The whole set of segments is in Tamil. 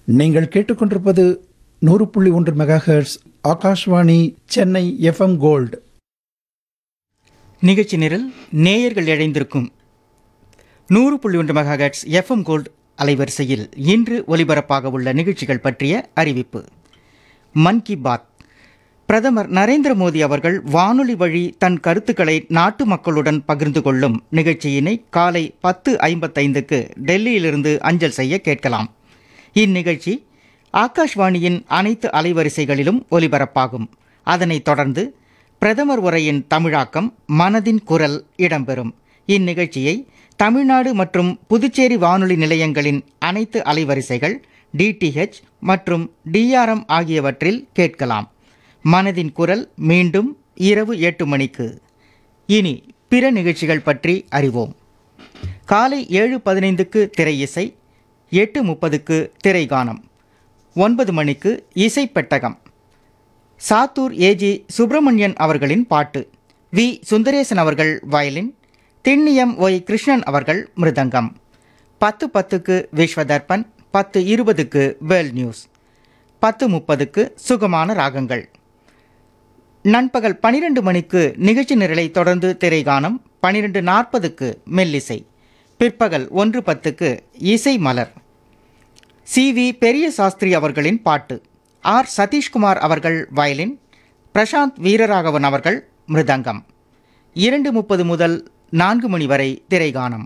நீங்கள் கேட்டுக்கொண்டிருப்பது நூறு புள்ளி ஒன்று megahertz Akashvani Chennai FM gold நிகழ்ச்சி நிரல் நேயர்கள் இழைந்திருக்கும் நூறு புள்ளி ஒன்று மெகாஹெட்ஸ் எஃப்எம் கோல்ட் அலைவரிசையில் இன்று ஒலிபரப்பாக உள்ள நிகழ்ச்சிகள் பற்றிய அறிவிப்பு மன் கி பாத் பிரதமர் நரேந்திர மோடி அவர்கள் வானொலி வழி தன் கருத்துக்களை நாட்டு மக்களுடன் பகிர்ந்து கொள்ளும் நிகழ்ச்சியினை காலை பத்து ஐம்பத்தைந்துக்கு டெல்லியிலிருந்து அஞ்சல் செய்ய கேட்கலாம் இந்நிகழ்ச்சி ஆகாஷ்வாணியின் அனைத்து அலைவரிசைகளிலும் ஒலிபரப்பாகும் அதனைத் தொடர்ந்து பிரதமர் உரையின் தமிழாக்கம் மனதின் குரல் இடம்பெறும் இந்நிகழ்ச்சியை தமிழ்நாடு மற்றும் புதுச்சேரி வானொலி நிலையங்களின் அனைத்து அலைவரிசைகள் டிடிஹெச் மற்றும் டிஆர்எம் ஆகியவற்றில் கேட்கலாம் மனதின் குரல் மீண்டும் இரவு எட்டு மணிக்கு இனி பிற நிகழ்ச்சிகள் பற்றி அறிவோம் காலை ஏழு பதினைந்துக்கு திரை இசை எட்டு முப்பதுக்கு திரைகானம் ஒன்பது மணிக்கு இசை பெட்டகம் சாத்தூர் ஏஜி சுப்பிரமணியன் அவர்களின் பாட்டு வி சுந்தரேசன் அவர்கள் வயலின் திண்ணியம் ஒய் கிருஷ்ணன் அவர்கள் மிருதங்கம் பத்து பத்துக்கு விஸ்வதர்பன் பத்து இருபதுக்கு வேர்ல்ட் நியூஸ் பத்து முப்பதுக்கு சுகமான ராகங்கள் நண்பகல் பனிரெண்டு மணிக்கு நிகழ்ச்சி நிரலை தொடர்ந்து திரைகானம் பனிரெண்டு நாற்பதுக்கு மெல்லிசை பிற்பகல் ஒன்று பத்துக்கு இசை மலர் சி வி பெரிய சாஸ்திரி அவர்களின் பாட்டு ஆர் சதீஷ்குமார் அவர்கள் வயலின் பிரசாந்த் வீரராகவன் அவர்கள் மிருதங்கம் இரண்டு முப்பது முதல் நான்கு மணி வரை திரைகானம்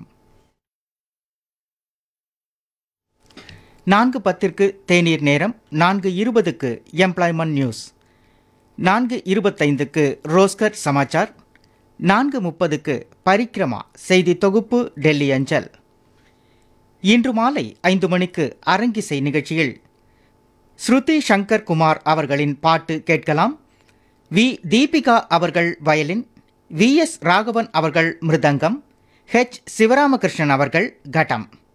நான்கு பத்திற்கு தேநீர் நேரம் நான்கு இருபதுக்கு எம்ப்ளாய்மெண்ட் நியூஸ் நான்கு இருபத்தைந்துக்கு ரோஸ்கர் சமாச்சார் நான்கு முப்பதுக்கு பரிக்ரமா செய்தி தொகுப்பு டெல்லி அஞ்சல் இன்று மாலை ஐந்து மணிக்கு அரங்கிசை நிகழ்ச்சியில் ஸ்ருதி சங்கர் குமார் அவர்களின் பாட்டு கேட்கலாம் வி தீபிகா அவர்கள் வயலின் வி எஸ் ராகவன் அவர்கள் மிருதங்கம் ஹெச் சிவராமகிருஷ்ணன் அவர்கள் கட்டம்